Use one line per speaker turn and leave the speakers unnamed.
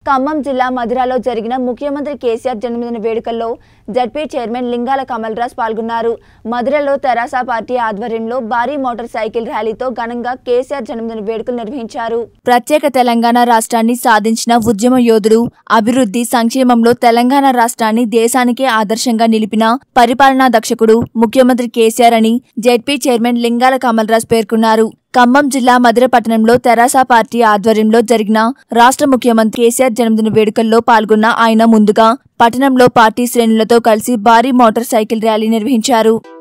ఖమ్మం జిల్లా మధిరాలో జరిగిన ముఖ్యమంత్రి కేసీఆర్ జన్మదిన వేడుకల్లో జడ్పీ చైర్మన్ లింగాల కమల్రాజ్ పాల్గొన్నారు మధిరలో తెరాస పార్టీ ఆధ్వర్యంలో భారీ మోటార్ సైకిల్ ర్యాలీతో ఘనంగా కేసీఆర్ జన్మదిన వేడుకలు నిర్వహించారు ప్రత్యేక తెలంగాణ రాష్ట్రాన్ని సాధించిన ఉద్యమ యోధుడు అభివృద్ధి సంక్షేమంలో తెలంగాణ రాష్ట్రాన్ని దేశానికే ఆదర్శంగా నిలిపిన పరిపాలనా దక్షకుడు ముఖ్యమంత్రి కేసీఆర్ అని జెడ్పీ చైర్మన్ లింగాల కమల్రాజ్ పేర్కొన్నారు ఖమ్మం జిల్లా మధురపట్టణంలో తెరాస పార్టీ ఆధ్వర్యంలో జరిగిన రాష్ట్ర ముఖ్యమంత్రి కేసీఆర్ జన్మదిన వేడుకల్లో పాల్గొన్న ఆయన ముందుగా పట్టణంలో పార్టీ శ్రేణులతో కలిసి భారీ మోటార్ సైకిల్ ర్యాలీ నిర్వహించారు